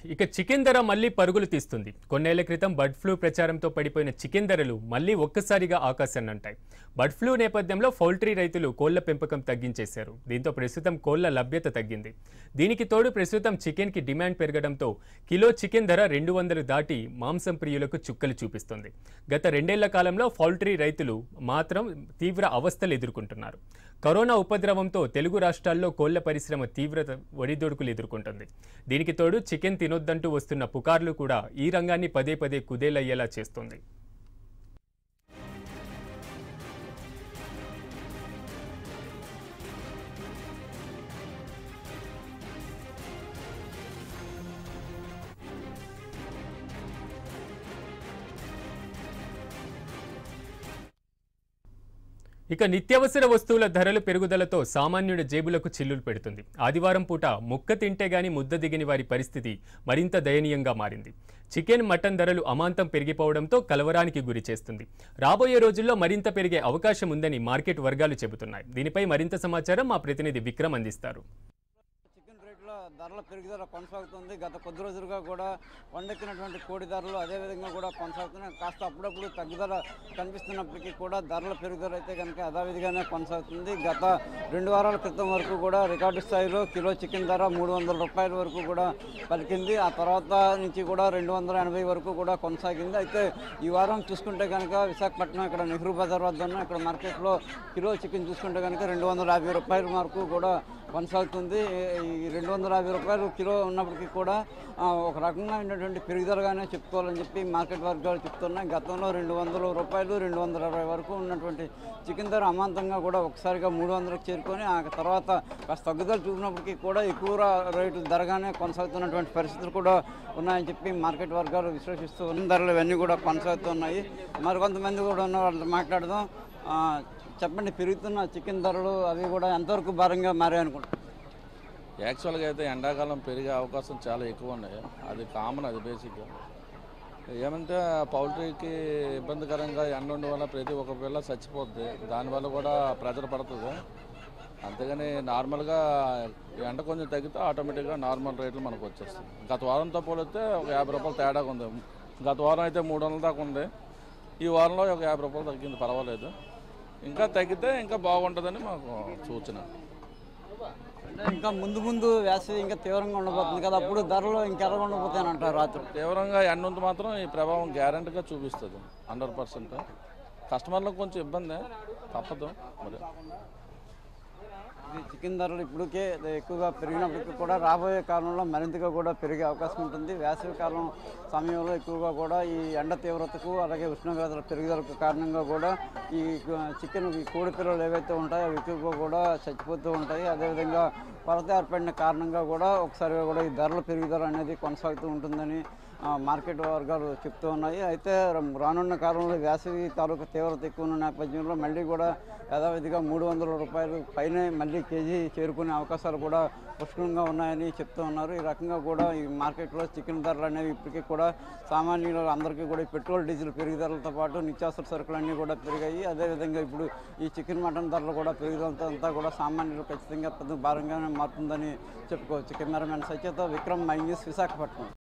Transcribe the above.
ఇక చికెన్ ధర మళ్లీ పరుగులు తీస్తుంది కొన్నేళ్ల క్రితం బర్డ్ ఫ్లూ ప్రచారంతో పడిపోయిన చికెన్ ధరలు మళ్లీ ఒక్కసారిగా ఆకాశాన్ని అంటాయి బర్డ్ ఫ్లూ నేపథ్యంలో పౌల్ట్రీ రైతులు కోళ్ల పెంపకం తగ్గించేశారు దీంతో ప్రస్తుతం కోళ్ల లభ్యత తగ్గింది దీనికి తోడు ప్రస్తుతం చికెన్కి డిమాండ్ పెరగడంతో కిలో చికెన్ ధర రెండు వందలు దాటి మాంసం ప్రియులకు చుక్కలు చూపిస్తుంది గత రెండేళ్ల కాలంలో పౌల్ట్రీ రైతులు మాత్రం తీవ్ర అవస్థలు ఎదుర్కొంటున్నారు కరోనా ఉపద్రవంతో తెలుగు రాష్ట్రాల్లో కోళ్ల పరిశ్రమ తీవ్రత ఒడిదొడుకులు ఎదుర్కొంటుంది దీనికి తోడు చికెన్ తినొద్దంటూ వస్తున్న పుకార్లు కూడా ఈ రంగాన్ని పదే పదే కుదేలయ్యేలా చేస్తుంది ఇక నిత్యావసర వస్తువుల ధరల పెరుగుదలతో సామాన్యుడి జేబులకు చిల్లులు పెడుతుంది ఆదివారం పూట ముక్క తింటే గాని ముద్ద దిగని వారి పరిస్థితి మరింత దయనీయంగా మారింది చికెన్ మటన్ ధరలు అమాంతం పెరిగిపోవడంతో కలవరానికి గురి చేస్తుంది రాబోయే రోజుల్లో మరింత పెరిగే అవకాశం ఉందని మార్కెట్ వర్గాలు చెబుతున్నాయి దీనిపై మరింత సమాచారం మా ప్రతినిధి విక్రమ్ అందిస్తారు చికెన్ రేట్లో ధరల పెరుగుదల కొనసాగుతుంది గత కొద్ది రోజులుగా కూడా కొండెక్కినటువంటి కోడి ధరలు అదేవిధంగా కూడా కొనసాగుతున్నాయి కాస్త అప్పుడప్పుడు తగ్గుదల కనిపిస్తున్నప్పటికీ కూడా ధరల పెరుగుదల అయితే కనుక యథావిధిగానే కొనసాగుతుంది గత రెండు వారాల క్రితం వరకు కూడా రికార్డు స్థాయిలో కిలో చికెన్ ధర మూడు వందల రూపాయల వరకు కూడా పలికింది ఆ తర్వాత నుంచి కూడా రెండు వందల ఎనభై వరకు కూడా కొనసాగింది అయితే ఈ వారం చూసుకుంటే కనుక విశాఖపట్నం ఇక్కడ నెహ్రూ బజార్ వద్ద ఉన్న ఇక్కడ మార్కెట్లో కిలో చికెన్ చూసుకుంటే కనుక రెండు వందల యాభై రూపాయల వరకు కూడా కొనసాగుతుంది ఈ రెండు వందల యాభై రూపాయలు కిలో ఉన్నప్పటికీ కూడా ఆ, ఒక రకంగా ఉన్నటువంటి పెరుగుదలగానే చెప్పుకోవాలని చెప్పి మార్కెట్ వర్గాలు చెప్తున్నాయి గతంలో రెండు వందల రూపాయలు రెండు వందల అరవై వరకు ఉన్నటువంటి చికెన్ ధర అమాంతంగా కూడా ఒకసారిగా మూడు వందలకు చేరుకొని ఆ తర్వాత కాస్త తగ్గుదల చూసినప్పటికీ కూడా ఎక్కువ రా- రేటు ధరగానే కొనసాగుతున్నటువంటి పరిస్థితులు కూడా ఉన్నాయని చెప్పి మార్కెట్ వర్గాలు విశ్లేషిస్తూ ఉన్న ధరలు ఇవన్నీ కూడా కొనసాగుతున్నాయి మరికొంతమంది కూడా ఉన్న వాళ్ళతో మాట్లాడదాం ఆ, చెప్పండి పెరుగుతున్న చికెన్ ధరలు అవి కూడా ఎంతవరకు భారంగా మారాయి అనుకుంటున్నారు యాక్చువల్గా అయితే ఎండాకాలం పెరిగే అవకాశం చాలా ఎక్కువ ఉన్నాయి అది కామన్ అది బేసిక్గా ఏమంటే పౌల్ట్రీకి ఇబ్బందికరంగా ఎండ ఉండడం వల్ల ప్రతి ఒక్క పిల్ల చచ్చిపోద్ది దానివల్ల కూడా ప్రెజర్ పడుతుంది అంతేగాని నార్మల్గా ఎండ కొంచెం తగ్గితే ఆటోమేటిక్గా నార్మల్ రేట్లు మనకు వచ్చేస్తుంది గత వారంతో పోలిస్తే ఒక యాభై రూపాయలు తేడాగా ఉంది గత వారం అయితే మూడు వందల దాకా ఉంది ఈ వారంలో ఒక యాభై రూపాయలు తగ్గింది పర్వాలేదు ఇంకా తగ్గితే ఇంకా బాగుంటుందని మాకు సూచన అంటే ఇంకా ముందు ముందు వేసవి ఇంకా తీవ్రంగా ఉండబోతుంది కదా అప్పుడు ధరలు ఇంకెలా ఉండబోతాయని అంటారు రాత్రి తీవ్రంగా ఎండ ఉంది మాత్రం ఈ ప్రభావం గ్యారంటీగా చూపిస్తుంది హండ్రెడ్ పర్సెంట్ కస్టమర్లకు కొంచెం ఇబ్బంది తప్పదు మరి ఇది చికెన్ ధరలు ఇప్పటికే ఎక్కువగా పెరిగినప్పటికీ కూడా రాబోయే కాలంలో మరింతగా కూడా పెరిగే అవకాశం ఉంటుంది వేసవి కాలం సమయంలో ఎక్కువగా కూడా ఈ ఎండ తీవ్రతకు అలాగే ఉష్ణోగ్రతల పెరుగుదలకు కారణంగా కూడా ఈ చికెన్ ఈ కోడి పిల్లలు ఏవైతే ఉంటాయో అవి ఎక్కువగా కూడా చచ్చిపోతూ ఉంటాయి అదేవిధంగా కొరత ఏర్పడిన కారణంగా కూడా ఒకసారిగా కూడా ఈ ధరల పెరుగుదల అనేది కొనసాగుతూ ఉంటుందని ఆ, మార్కెట్ వర్గాలు చెప్తూ ఉన్నాయి అయితే ర- రానున్న కాలంలో వేసవి తాలూకు తీవ్రత ఎక్కువ ఉన్న నేపథ్యంలో మళ్ళీ కూడా యథావిధిగా మూడు వందల రూపాయలు పైనే మళ్ళీ కేజీ చేరుకునే అవకాశాలు కూడా పుష్కలంగా ఉన్నాయని చెప్తూ ఉన్నారు ఈ రకంగా కూడా ఈ మార్కెట్లో చికెన్ ధరలు అనేవి ఇప్పటికీ కూడా సామాన్యులు అందరికీ కూడా ఈ పెట్రోల్ డీజిల్ పెరుగుదలతో పాటు నిత్యావసర సరుకులు అన్నీ కూడా పెరిగాయి అదేవిధంగా ఇప్పుడు ఈ చికెన్ మటన్ ధరలు కూడా పెరుగుదలతో అంతా కూడా సామాన్యులు ఖచ్చితంగా పెద్ద భారంగానే మారుతుందని చెప్పుకోవచ్చు కెమెరామెన్ సత్యతో విక్రమ్ మై న్యూస్ విశాఖపట్నం